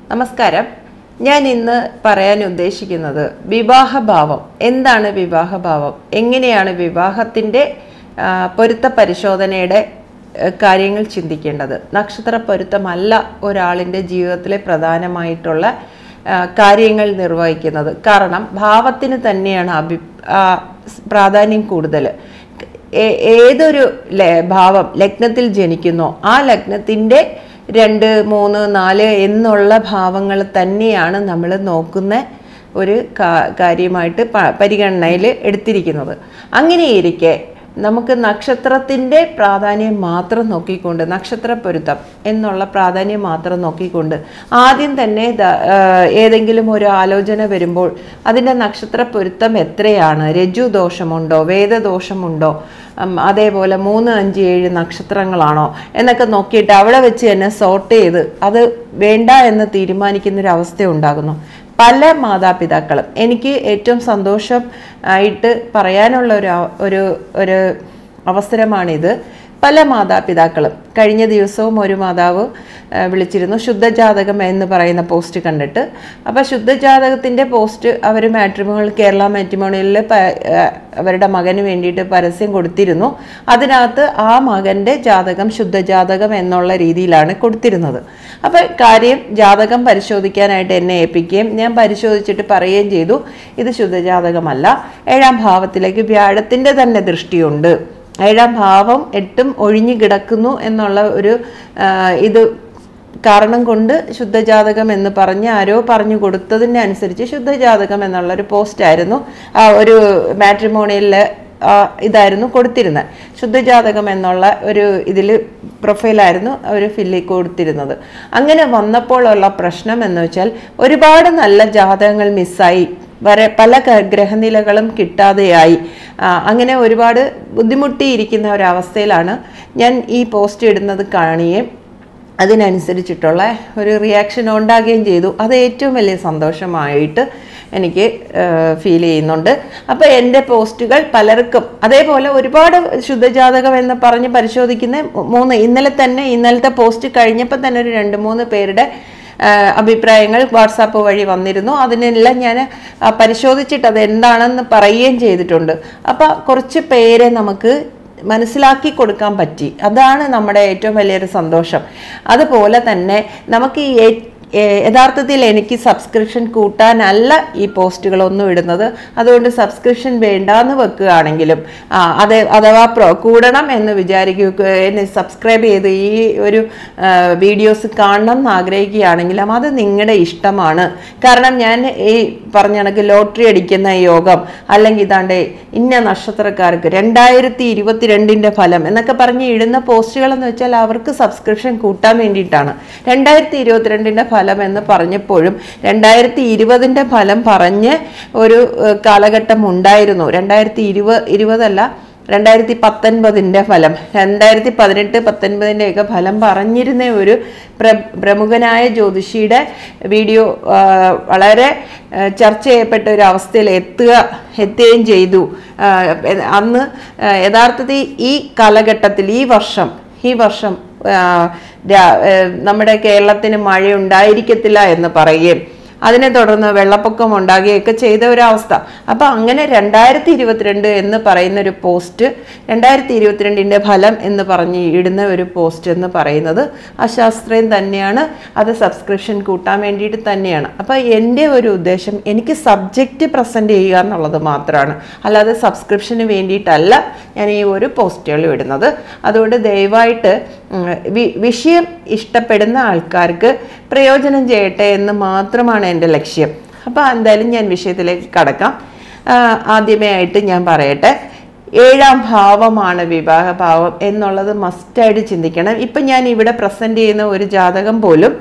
നമസ്കാരം ഞാൻ ഇന്ന് പറയാൻ ഉദ്ദേശിക്കുന്നത് വിവാഹഭാവം എന്താണ് വിവാഹഭാവം എങ്ങനെയാണ് വിവാഹത്തിൻ്റെ ആ, പൊരുത്ത പരിശോധനയുടെ ആ, കാര്യങ്ങൾ ചിന്തിക്കേണ്ടത് നക്ഷത്ര പൊരുത്തമല്ല ഒരാളിൻ്റെ ജീവിതത്തിലെ പ്രധാനമായിട്ടുള്ള ആ, കാര്യങ്ങൾ നിർവഹിക്കുന്നത് കാരണം ഭാവത്തിന് തന്നെയാണ് അഭി ആ, സ് പ്രാധാന്യം കൂടുതൽ ഏ- ഏതൊരു ല- ഭാവം ലഗ്നത്തിൽ ജനിക്കുന്നോ ആ ലഗ്നത്തിൻ്റെ രണ്ട് മൂന്ന് നാല് എന്നുള്ള ഭാവങ്ങൾ തന്നെയാണ് നമ്മൾ നോക്കുന്ന ഒരു കാ- കാര്യമായിട്ട് പ- പരിഗണനയിൽ എടുത്തിരിക്കുന്നത് അങ്ങനെയിരിക്കെ നമുക്ക് നക്ഷത്രത്തിൻ്റെ പ്രാധാന്യം മാത്രം നോക്കിക്കൊണ്ട് നക്ഷത്ര പൊരുത്തം എന്നുള്ള പ്രാധാന്യം മാത്രം നോക്കിക്കൊണ്ട് ആദ്യം തന്നെ ദ- ആ, ഏതെങ്കിലും ഒരു ആലോചന വരുമ്പോൾ അതിൻ്റെ നക്ഷത്ര പൊരുത്തം എത്രയാണ് രജു ദോഷമുണ്ടോ വേദദോഷമുണ്ടോ ഉം, അതേപോലെ മൂന്ന് അഞ്ച് ഏഴ് നക്ഷത്രങ്ങളാണോ എന്നൊക്കെ നോക്കിയിട്ട് അവിടെ വെച്ച് തന്നെ സോർട്ട് ചെയ്ത് അത് വേണ്ട എന്ന് തീരുമാനിക്കുന്ന ഒരു അവസ്ഥ ഉണ്ടാകുന്നു പല മാതാപിതാക്കളും എനിക്ക് ഏറ്റവും സന്തോഷം ആയിട്ട് പറയാനുള്ള ഒരു അവ- ഒരു ഒരു അവസരമാണിത് പല മാതാപിതാക്കളും കഴിഞ്ഞ ദിവസവും ഒരു മാതാവ് ആ, വിളിച്ചിരുന്നു ശുദ്ധജാതകം എന്ന് പറയുന്ന പോസ്റ്റ് കണ്ടിട്ട് അപ്പോൾ ശുദ്ധജാതകത്തിൻ്റെ പോസ്റ്റ് അവർ മാട്രിമോണിയൽ കേരള മാട്രിമോണിയലിൽ അവരുടെ മകന് വേണ്ടിയിട്ട് പരസ്യം കൊടുത്തിരുന്നു അതിനകത്ത് ആ മകൻ്റെ ജാതകം ശുദ്ധജാതകം എന്നുള്ള രീതിയിലാണ് കൊടുത്തിരുന്നത് അപ്പോൾ കാര്യം ജാതകം പരിശോധിക്കാനായിട്ട് എന്നെ ഏൽപ്പിക്കുകയും ഞാൻ പരിശോധിച്ചിട്ട് പറയുകയും ചെയ്തു ഇത് ശുദ്ധജാതകമല്ല ഏഴാം ഭാവത്തിലേക്ക് വ്യാഴത്തിൻ്റെ തന്നെ ദൃഷ്ടിയുണ്ട് ഏഴാം ഭാവം എട്ടും ഒഴിഞ്ഞു കിടക്കുന്നു എന്നുള്ള ഒരു ആ, ഇത് കാരണം കൊണ്ട് ശുദ്ധജാതകം എന്ന് പറഞ്ഞ് ആരോ പറഞ്ഞു കൊടുത്തതിന് അനുസരിച്ച് ശുദ്ധജാതകം എന്നുള്ള ഒരു പോസ്റ്റായിരുന്നു ആ ഒരു മാട്രിമോണിയലിൽ ഇതായിരുന്നു കൊടുത്തിരുന്നത് ശുദ്ധജാതകം എന്നുള്ള ഒരു ഇതിൽ പ്രൊഫൈലായിരുന്നു അവർ ഫില്ല് കൊടുത്തിരുന്നത് അങ്ങനെ വന്നപ്പോഴുള്ള പ്രശ്നം എന്ന് വെച്ചാൽ ഒരുപാട് നല്ല ജാതകങ്ങൾ മിസ്സായി വരെ പല ക- ഗ്രഹനിലകളും കിട്ടാതെയായി ആ, അങ്ങനെ ഒരുപാട് ബുദ്ധിമുട്ടിയിരിക്കുന്ന ഒരവസ്ഥയിലാണ് ഞാൻ ഈ പോസ്റ്റ് ഇടുന്നത് കാണുകയും അതിനനുസരിച്ചിട്ടുള്ള ഒരു റിയാക്ഷൻ ഉണ്ടാകുകയും ചെയ്തു അത് ഏറ്റവും വലിയ സന്തോഷമായിട്ട് എനിക്ക് ഫീൽ ചെയ്യുന്നുണ്ട് അപ്പോൾ എൻ്റെ പോസ്റ്റുകൾ പലർക്കും അതേപോലെ ഒരുപാട് ശുദ്ധജാതകം എന്ന് പറഞ്ഞ് പരിശോധിക്കുന്ന മൂന്ന് ഇന്നലെ തന്നെ ഇന്നലത്തെ പോസ്റ്റ് കഴിഞ്ഞപ്പോൾ തന്നെ ഒരു രണ്ട് മൂന്ന് പേരുടെ ആ, അഭിപ്രായങ്ങൾ വാട്സാപ്പ് വഴി വന്നിരുന്നു അതിനെല്ലാം ഞാൻ പരിശോധിച്ചിട്ട് അത് എന്താണെന്ന് പറയുകയും ചെയ്തിട്ടുണ്ട് അപ്പോൾ കുറച്ച് പേരെ നമുക്ക് മനസ്സിലാക്കി കൊടുക്കാൻ പറ്റി അതാണ് നമ്മുടെ ഏറ്റവും വലിയൊരു സന്തോഷം അതുപോലെ തന്നെ നമുക്ക് ഈ ഏ- ഏ- യഥാർത്ഥത്തിൽ എനിക്ക് സബ്സ്ക്രിപ്ഷൻ കൂട്ടാനല്ല ഈ പോസ്റ്റുകളൊന്നും ഇടുന്നത് അതുകൊണ്ട് സബ്സ്ക്രിപ്ഷൻ വേണ്ടാന്ന് വെക്കുകയാണെങ്കിലും ആ, അത് അഥവാ പ്രോ കൂടണം എന്ന് വിചാരിക്കുക എന്നെ സബ്സ്ക്രൈബ് ചെയ്ത് ഈ ഒരു വീഡിയോസ് കാണണം എന്ന് ആഗ്രഹിക്കുകയാണെങ്കിലും അത് നിങ്ങളുടെ ഇഷ്ടമാണ് കാരണം ഞാൻ ഈ പറഞ്ഞ കണക്ക് ലോട്ടറി അടിക്കുന്ന യോഗം അല്ലെങ്കിൽ ഇതാണ്ട് ഇന്ന നക്ഷത്രക്കാർക്ക് രണ്ടായിരത്തി ഇരുപത്തിരണ്ടിൻ്റെ ഫലം എന്നൊക്കെ പറഞ്ഞ് ഇടുന്ന പോസ്റ്റുകൾ എന്ന് വെച്ചാൽ അവർക്ക് സബ്സ്ക്രിപ്ഷൻ കൂട്ടാൻ വേണ്ടിയിട്ടാണ് രണ്ടായിരത്തി ഇരുപത്തിരണ്ടിൻ്റെ ഫലം എന്ന് പറഞ്ഞപ്പോഴും രണ്ടായിരത്തി ഇരുപതിൻ്റെ ഫലം പറഞ്ഞ് ഒരു ഏഹ്, കാലഘട്ടം ഉണ്ടായിരുന്നു രണ്ടായിരത്തി ഇരുപത് ഇരുപതല്ല രണ്ടായിരത്തി പത്തൊൻപതിൻ്റെ ഫലം രണ്ടായിരത്തി പതിനെട്ട് പത്തൊൻപതിൻ്റെ ഒക്കെ ഫലം പറഞ്ഞിരുന്ന ഒരു പ്ര പ്രമുഖനായ ജ്യോതിഷിയുടെ വീഡിയോ ആ, വളരെ ആ, ചർച്ച ചെയ്യപ്പെട്ട ഒരു അവസ്ഥയിൽ എത്തുക എത്തുകയും ചെയ്തു ആ, എ- അന്ന് ആ, യഥാർത്ഥത്തിൽ ഈ കാലഘട്ടത്തിൽ ഈ വർഷം ഈ വർഷം ആ, രാ- ഏ, നമ്മുടെ കേരളത്തിന് മഴ ഉണ്ടായിരിക്കത്തില്ല എന്ന് പറയുകയും അതിനെ തുടർന്ന് വെള്ളപ്പൊക്കം ഉണ്ടാകുകയൊക്കെ ചെയ്ത ഒരു അവസ്ഥ അപ്പൊ അങ്ങനെ രണ്ടായിരത്തി ഇരുപത്തിരണ്ട് എന്ന് പറയുന്ന ഒരു പോസ്റ്റ് രണ്ടായിരത്തി ഇരുപത്തിരണ്ടിന്റെ ഫലം എന്ന് പറഞ്ഞ് ഇടുന്ന ഒരു പോസ്റ്റ് എന്ന് പറയുന്നത് അശാസ്ത്രീയം തന്നെയാണ് അത് സബ്സ്ക്രിപ്ഷൻ കൂട്ടാൻ വേണ്ടിയിട്ട് തന്നെയാണ് അപ്പൊ എൻ്റെ ഒരു ഉദ്ദേശം എനിക്ക് സബ്ജക്റ്റ് പ്രസന്റ് ചെയ്യുക എന്നുള്ളത് മാത്രമാണ് അല്ലാതെ സബ്സ്ക്രിപ്ഷന് വേണ്ടിയിട്ടല്ല ഞാൻ ഈ ഒരു പോസ്റ്റുകൾ ഇടുന്നത് അതുകൊണ്ട് ദയവായിട്ട് ഉം, വി- വിഷയം ഇഷ്ടപ്പെടുന്ന ആൾക്കാർക്ക് പ്രയോജനം ചെയ്യട്ടെ എന്ന് മാത്രമാണ് എൻ്റെ ലക്ഷ്യം അപ്പോൾ എന്തായാലും ഞാൻ വിഷയത്തിലേക്ക് കടക്കാം ആ, ആദ്യമേ ആയിട്ട് ഞാൻ പറയട്ടെ ഏഴാം ഭാവമാണ് വിവാഹഭാവം എന്നുള്ളത് മസ്റ്റായിട്ട് ചിന്തിക്കണം ഇപ്പം ഞാൻ ഇവിടെ പ്രസൻറ്റ് ചെയ്യുന്ന ഒരു ജാതകം പോലും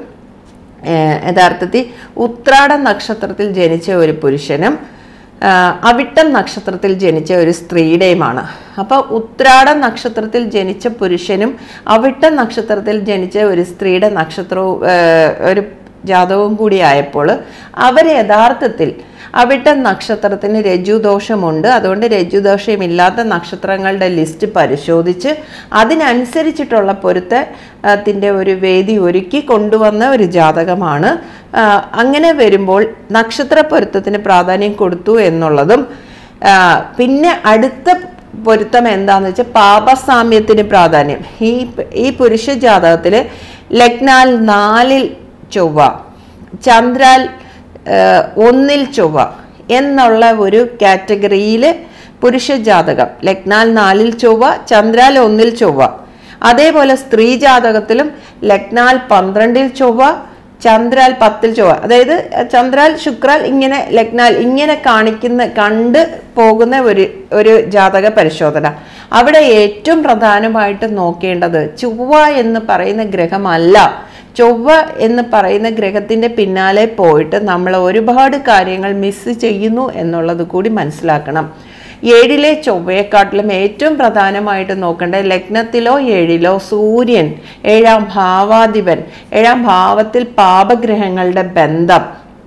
ഏഹ്, യഥാർത്ഥത്തിൽ ഉത്രാട നക്ഷത്രത്തിൽ ജനിച്ച ഒരു പുരുഷനും ആ, അവിട്ടം നക്ഷത്രത്തിൽ ജനിച്ച ഒരു സ്ത്രീയുടെയുമാണ് അപ്പോൾ ഉത്രാട നക്ഷത്രത്തിൽ ജനിച്ച പുരുഷനും അവിട്ടം നക്ഷത്രത്തിൽ ജനിച്ച ഒരു സ്ത്രീയുടെ നക്ഷത്രവും ഏഹ്, ഒരു ജാതകവും കൂടി ആയപ്പോൾ അവർ യഥാർത്ഥത്തിൽ അവിട്ട നക്ഷത്രത്തിന് രജുദോഷമുണ്ട് അതുകൊണ്ട് രജുദോഷമില്ലാത്ത നക്ഷത്രങ്ങളുടെ ലിസ്റ്റ് പരിശോധിച്ച് അതിനനുസരിച്ചിട്ടുള്ള പൊരുത്തത്തിൻ്റെ ഒരു വേദി ഒരുക്കി കൊണ്ടുവന്ന ഒരു ജാതകമാണ് ആ, അങ്ങനെ വരുമ്പോൾ നക്ഷത്ര പൊരുത്തത്തിന് പ്രാധാന്യം കൊടുത്തു എന്നുള്ളതും ആ, പിന്നെ അടുത്ത പൊരുത്തം എന്താന്ന് വെച്ചാൽ പാപസാമ്യത്തിന് പ്രാധാന്യം ഈ ഈ പുരുഷ ജാതകത്തിൽ ലഗ്നാൽ നാലിൽ ചൊവ്വ ചന്ദ്രാൽ ആ, ഒന്നിൽ ചൊവ്വ എന്നുള്ള ഒരു കാറ്റഗറിയിൽ പുരുഷ ജാതകം ലഗ്നാൽ നാലിൽ ചൊവ്വ ചന്ദ്രാൽ ഒന്നിൽ ചൊവ്വ അതേപോലെ സ്ത്രീ ജാതകത്തിലും ലഗ്നാൽ പന്ത്രണ്ടിൽ ചൊവ്വ ചന്ദ്രാൽ പത്തിൽ ചൊവ്വ അതായത് ചന്ദ്രാൽ ശുക്രാൽ ഇങ്ങനെ ലഗ്നാൽ ഇങ്ങനെ കാണിക്കുന്ന കണ്ട് പോകുന്ന ഒരു ഒരു ജാതക പരിശോധന അവിടെ ഏറ്റവും പ്രധാനമായിട്ട് നോക്കേണ്ടത് ചൊവ്വ എന്ന് പറയുന്ന ഗ്രഹമല്ല ചൊവ്വ എന്ന് പറയുന്ന ഗ്രഹത്തിന്റെ പിന്നാലെ പോയിട്ട് നമ്മൾ ഒരുപാട് കാര്യങ്ങൾ മിസ് ചെയ്യുന്നു എന്നുള്ളത് കൂടി മനസ്സിലാക്കണം ഏഴിലെ ചൊവ്വയെക്കാട്ടിലും ഏറ്റവും പ്രധാനമായിട്ട് നോക്കേണ്ടത് ലഗ്നത്തിലോ ഏഴിലോ സൂര്യൻ ഏഴാം ഭാവാധിപൻ ഏഴാം ഭാവത്തിൽ പാപഗ്രഹങ്ങളുടെ ബന്ധം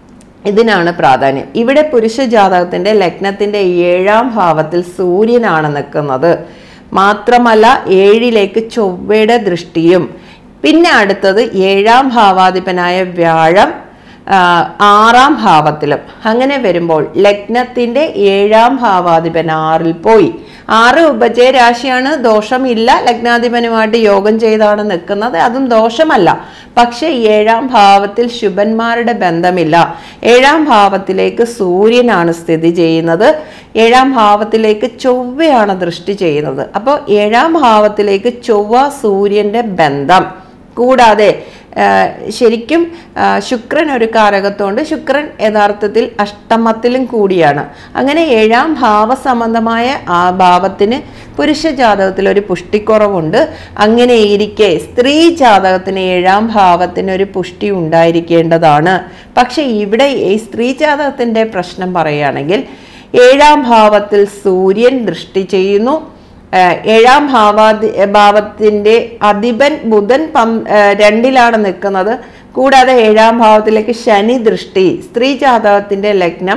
ഇതിനാണ് പ്രാധാന്യം ഇവിടെ പുരുഷ ജാതകത്തിന്റെ ലഗ്നത്തിന്റെ ഏഴാം ഭാവത്തിൽ സൂര്യനാണ് നിൽക്കുന്നത് മാത്രമല്ല ഏഴിലേക്ക് ചൊവ്വയുടെ ദൃഷ്ടിയും പിന്നെ അടുത്തത് ഏഴാം ഭാവാധിപനായ വ്യാഴം ആ, ആറാം ഭാവത്തിലും അങ്ങനെ വരുമ്പോൾ ലഗ്നത്തിന്റെ ഏഴാം ഭാവാധിപൻ ആറിൽ പോയി ആറ് ഉപജയ രാശിയാണ് ദോഷമില്ല ലഗ്നാധിപനുമായിട്ട് യോഗം ചെയ്താണ് നിൽക്കുന്നത് അതും ദോഷമല്ല പക്ഷെ ഏഴാം ഭാവത്തിൽ ശുഭന്മാരുടെ ബന്ധമില്ല ഏഴാം ഭാവത്തിലേക്ക് സൂര്യനാണ് സ്ഥിതി ചെയ്യുന്നത് ഏഴാം ഭാവത്തിലേക്ക് ചൊവ്വയാണ് ദൃഷ്ടി ചെയ്യുന്നത് അപ്പോൾ ഏഴാം ഭാവത്തിലേക്ക് ചൊവ്വ സൂര്യന്റെ ബന്ധം കൂടാതെ ആ, ശരിക്കും ആ, ശുക്രൻ ഒരു കാരകത്വമുണ്ട് ശുക്രൻ യഥാർത്ഥത്തിൽ അഷ്ടമത്തിലും കൂടിയാണ് അങ്ങനെ ഏഴാം ഭാവസംബന്ധമായ ആ ഭാവത്തിന് പുരുഷ ജാതകത്തിൽ ഒരു പുഷ്ടിക്കുറവുണ്ട് അങ്ങനെ ഇരിക്കെ സ്ത്രീ ജാതകത്തിന് ഏഴാം ഭാവത്തിന് ഒരു പുഷ്ടി ഉണ്ടായിരിക്കേണ്ടതാണ് പക്ഷെ ഇവിടെ ഈ സ്ത്രീ ജാതകത്തിൻ്റെ പ്രശ്നം പറയുകയാണെങ്കിൽ ഏഴാം ഭാവത്തിൽ സൂര്യൻ ദൃഷ്ടി ചെയ്യുന്നു ഏഹ് ഏഴാം ഭാവാധി ഭാവത്തിന്റെ അധിപൻ ബുധൻ പം ഏഹ് രണ്ടിലാണ് നിൽക്കുന്നത് കൂടാതെ ഏഴാം ഭാവത്തിലേക്ക് ശനി ദൃഷ്ടി സ്ത്രീ ജാതകത്തിന്റെ ലഗ്നം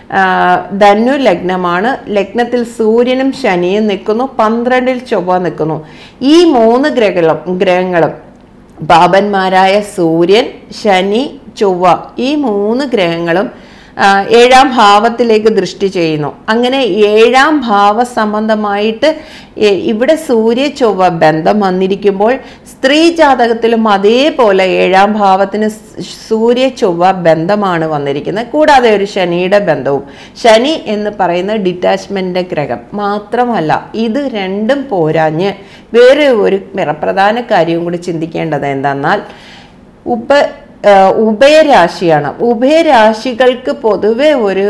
ആഹ് ധനു ലഗ്നമാണ് ലഗ്നത്തിൽ സൂര്യനും ശനിയും നിൽക്കുന്നു പന്ത്രണ്ടിൽ ചൊവ്വ നിൽക്കുന്നു ഈ മൂന്ന് ഗ്രഹങ്ങളും ഗ്രഹങ്ങളും പാപന്മാരായ സൂര്യൻ ശനി ചൊവ്വ ഈ മൂന്ന് ഗ്രഹങ്ങളും ആ, ഏഴാം ഭാവത്തിലേക്ക് ദൃഷ്ടി ചെയ്യുന്നു അങ്ങനെ ഏഴാം ഭാവ സംബന്ധമായിട്ട് എ- ഇവിടെ സൂര്യ ചൊവ്വ ബന്ധം വന്നിരിക്കുമ്പോൾ സ്ത്രീ ജാതകത്തിലും അതേപോലെ ഏഴാം ഭാവത്തിന് സ് സൂര്യ ചൊവ്വ ബന്ധമാണ് വന്നിരിക്കുന്നത് കൂടാതെ ഒരു ശനിയുടെ ബന്ധവും ശനി എന്ന് പറയുന്ന ഡിറ്റാച്ച്മെന്റ് ഗ്രഹം മാത്രമല്ല ഇത് രണ്ടും പോരാഞ്ഞ് വേറെ ഒരു പ്രധാന കാര്യവും കൂടി ചിന്തിക്കേണ്ടത് എന്തെന്നാൽ ഉപ ആ, ഉഭയരാശിയാണ് ഉഭയരാശികൾക്ക് പൊതുവെ ഒരു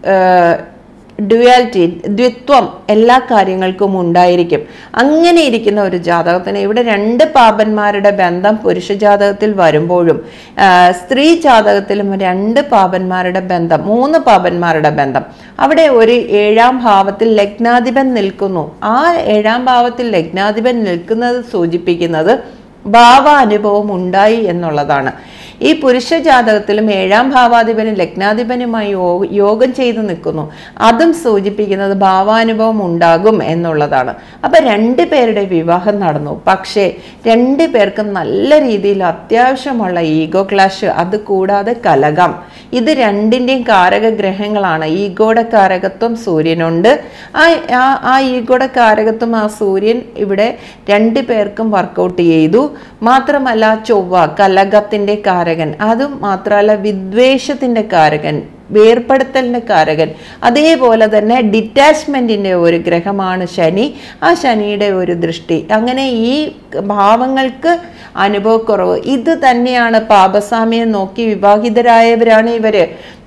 ഡ്യുവാലിറ്റി ദ്വിത്വം എല്ലാ കാര്യങ്ങൾക്കും ഉണ്ടായിരിക്കും അങ്ങനെ ഇരിക്കുന്ന ഒരു ജാതകത്തിന് ഇവിടെ രണ്ട് പാപന്മാരുടെ ബന്ധം പുരുഷ ജാതകത്തിൽ വരുമ്പോഴും ആ, സ്ത്രീ ജാതകത്തിലും രണ്ട് പാപന്മാരുടെ ബന്ധം മൂന്ന് പാപന്മാരുടെ ബന്ധം അവിടെ ഒരു ഏഴാം ഭാവത്തിൽ ലഗ്നാധിപൻ നിൽക്കുന്നു ആ ഏഴാം ഭാവത്തിൽ ലഗ്നാധിപൻ നിൽക്കുന്നത് സൂചിപ്പിക്കുന്നത് ഭാവാനുഭവം ഉണ്ടായി എന്നുള്ളതാണ് ഈ പുരുഷ ജാതകത്തിലും ഏഴാം ഭാവാധിപനും ലഗ്നാധിപനുമായി യോ- യോഗം ചെയ്തു നിൽക്കുന്നു അതും സൂചിപ്പിക്കുന്നത് ഭാവാനുഭവം ഉണ്ടാകും എന്നുള്ളതാണ് അപ്പൊ രണ്ട് പേരുടെ വിവാഹം നടന്നു പക്ഷേ രണ്ട് പേർക്കും നല്ല രീതിയിൽ അത്യാവശ്യമുള്ള ഈഗോ ക്ലാഷ് അത് കൂടാതെ കലകം ഇത് രണ്ടിൻ്റെയും കാരക ഗ്രഹങ്ങളാണ് ഈഗോയുടെ കാരകത്വം സൂര്യനുണ്ട് ആ ആ- ആ ഈഗോയുടെ കാരകത്വം ആ സൂര്യൻ ഇവിടെ രണ്ട് പേർക്കും വർക്കൗട്ട് ചെയ്തു മാത്രമല്ല ചൊവ്വ കലകത്തിൻ്റെ കാരകൻ അതും മാത്രമല്ല വിദ്വേഷത്തിൻ്റെ കാരകൻ വേർപ്പെടുത്തലിൻ്റെ കാരകൻ അതേപോലെ തന്നെ ഡിറ്റാച്ച്മെൻറ്റിൻ്റെ ഒരു ഗ്രഹമാണ് ശനി ആ ശനിയുടെ ഒരു ദൃഷ്ടി അങ്ങനെ ഈ ഭാവങ്ങൾക്ക് അനുഭവക്കുറവ് ഇത് തന്നെയാണ് പാപസാമ്യം നോക്കി വിവാഹിതരായവരാണ് ഇവര്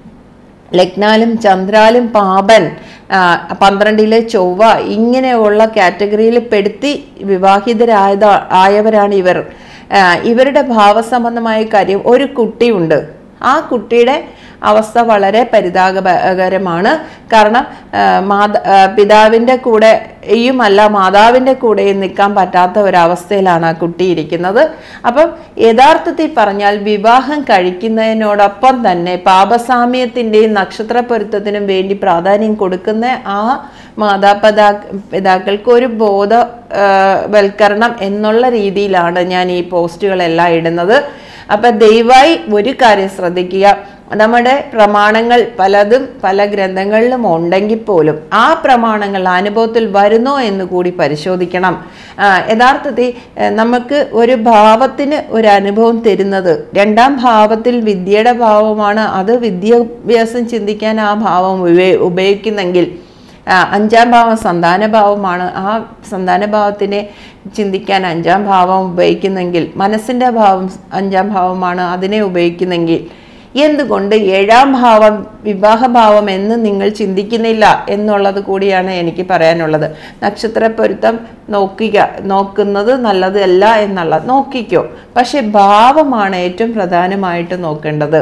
ലഗ്നാലും ചന്ദ്രാലും പാപൻ ആ, പന്ത്രണ്ടിലെ ചൊവ്വ ഇങ്ങനെയുള്ള കാറ്റഗറിയിൽ പെടുത്തി വിവാഹിതരായത ആയവരാണ് ഇവർ ആ, ഇവരുടെ ഭാവസംബന്ധമായ കാര്യം ഒരു കുട്ടിയുണ്ട് ആ കുട്ടിയുടെ അവസ്ഥ വളരെ പരിതാപകരമാണ് കാരണം ആ, മാത ആ, പിതാവിൻ്റെ കൂടെയുമല്ല മാതാവിൻ്റെ കൂടെയും നിൽക്കാൻ പറ്റാത്ത ഒരവസ്ഥയിലാണ് ആ കുട്ടി ഇരിക്കുന്നത് അപ്പം യഥാർത്ഥത്തിൽ പറഞ്ഞാൽ വിവാഹം കഴിക്കുന്നതിനോടൊപ്പം തന്നെ പാപസാമ്യത്തിൻ്റെയും നക്ഷത്ര പൊരുത്തത്തിനും വേണ്ടി പ്രാധാന്യം കൊടുക്കുന്ന ആ മാതാപിതാ പിതാക്കൾക്ക് ഒരു ബോധ ആ, വൽക്കരണം എന്നുള്ള രീതിയിലാണ് ഞാൻ ഈ പോസ്റ്റുകളെല്ലാം ഇടുന്നത് അപ്പൊ ദയവായി ഒരു കാര്യം ശ്രദ്ധിക്കുക നമ്മുടെ പ്രമാണങ്ങൾ പലതും പല ഗ്രന്ഥങ്ങളിലും ഉണ്ടെങ്കിൽ പോലും ആ പ്രമാണങ്ങൾ അനുഭവത്തിൽ വരുന്നോ എന്ന് കൂടി പരിശോധിക്കണം ആ, യഥാർത്ഥത്തിൽ ഏഹ്, നമുക്ക് ഒരു ഭാവത്തിന് ഒരു അനുഭവം തരുന്നത് രണ്ടാം ഭാവത്തിൽ വിദ്യയുടെ ഭാവമാണ് അത് വിദ്യാഭ്യാസം ചിന്തിക്കാൻ ആ ഭാവം ഉപയോ- ഉപയോഗിക്കുന്നെങ്കിൽ ആ, അഞ്ചാം ഭാവം സന്താന ഭാവമാണ് ആ സന്താന ഭാവത്തിനെ ചിന്തിക്കാൻ അഞ്ചാം ഭാവം ഉപയോഗിക്കുന്നെങ്കിൽ മനസ്സിൻ്റെ ഭാവം അഞ്ചാം ഭാവമാണ് അതിനെ ഉപയോഗിക്കുന്നെങ്കിൽ എന്തുകൊണ്ട് ഏഴാം ഭാവം വിവാഹഭാവം എന്ന് നിങ്ങൾ ചിന്തിക്കുന്നില്ല എന്നുള്ളത് കൂടിയാണ് എനിക്ക് പറയാനുള്ളത് നക്ഷത്ര പൊരുത്തം നോക്കുക നോക്കുന്നത് നല്ലതല്ല എന്നുള്ള നോക്കിക്കോ പക്ഷെ ഭാവമാണ് ഏറ്റവും പ്രധാനമായിട്ട് നോക്കേണ്ടത്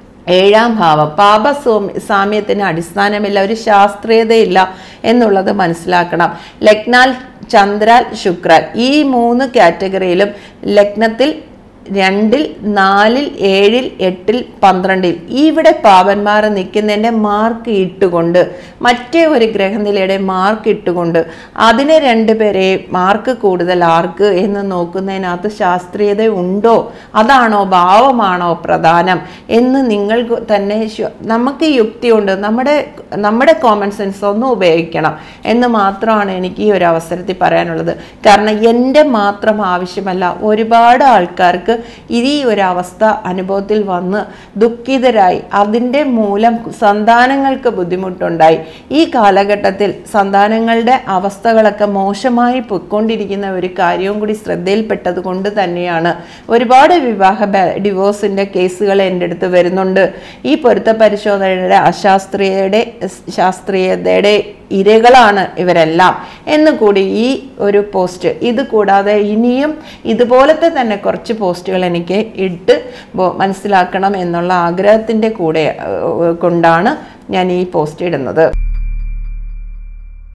ഏഴാം ഭാവം പാപസ്വാമി സാമ്യത്തിന് അടിസ്ഥാനമില്ല ഒരു ശാസ്ത്രീയതയില്ല എന്നുള്ളത് മനസ്സിലാക്കണം ലഗ്നാൽ ചന്ദ്രാൽ ശുക്രൻ ഈ മൂന്ന് കാറ്റഗറിയിലും ലഗ്നത്തിൽ രണ്ടിൽ നാലിൽ ഏഴിൽ എട്ടിൽ പന്ത്രണ്ടിൽ ഇവിടെ പാപന്മാർ നിൽക്കുന്നതിൻ്റെ മാർക്ക് ഇട്ടുകൊണ്ട് മറ്റേ ഒരു ഗ്രഹനിലയുടെ മാർക്ക് ഇട്ടുകൊണ്ട് അതിനെ രണ്ടുപേരെ മാർക്ക് കൂടുതൽ ആർക്ക് എന്ന് നോക്കുന്നതിനകത്ത് ശാസ്ത്രീയത ഉണ്ടോ അതാണോ ഭാവമാണോ പ്രധാനം എന്ന് നിങ്ങൾ തന്നെ ശ്വ- നമുക്ക് യുക്തിയുണ്ട് നമ്മുടെ നമ്മുടെ കോമൺ സെൻസ് ഒന്നും ഉപയോഗിക്കണം എന്ന് മാത്രമാണ് എനിക്ക് ഈ ഒരു അവസരത്തിൽ പറയാനുള്ളത് കാരണം എൻ്റെ മാത്രം ആവശ്യമല്ല ഒരുപാട് ആൾക്കാർക്ക് ഈ ഒരു അവസ്ഥ അനുഭവത്തിൽ വന്ന് ദുഃഖിതരായി അതിൻ്റെ മൂലം സന്താനങ്ങൾക്ക് ബുദ്ധിമുട്ടുണ്ടായി ഈ കാലഘട്ടത്തിൽ സന്താനങ്ങളുടെ അവസ്ഥകളൊക്കെ മോശമായി പൊയ്ക്കൊണ്ടിരിക്കുന്ന ഒരു കാര്യവും കൂടി ശ്രദ്ധയിൽപ്പെട്ടത് കൊണ്ട് തന്നെയാണ് ഒരുപാട് വിവാഹ ബ- ഡിവോഴ്സിൻ്റെ കേസുകൾ എൻ്റെ അടുത്ത് വരുന്നുണ്ട് ഈ പൊരുത്ത പരിശോധനയുടെ അശാസ്ത്രീയയുടെ ശാസ്ത്രീയതയുടെ ഇരകളാണ് ഇവരെല്ലാം എന്ന് കൂടി ഈ ഒരു പോസ്റ്റ് ഇത് കൂടാതെ ഇനിയും ഇതുപോലത്തെ തന്നെ കുറച്ച് പോസ്റ്റുകൾ എനിക്ക് ഇട്ട് ബോ- മനസ്സിലാക്കണം എന്നുള്ള ആഗ്രഹത്തിൻ്റെ കൂടെ ഏഹ്, കൊണ്ടാണ് ഞാൻ ഈ പോസ്റ്റ് ഇടുന്നത്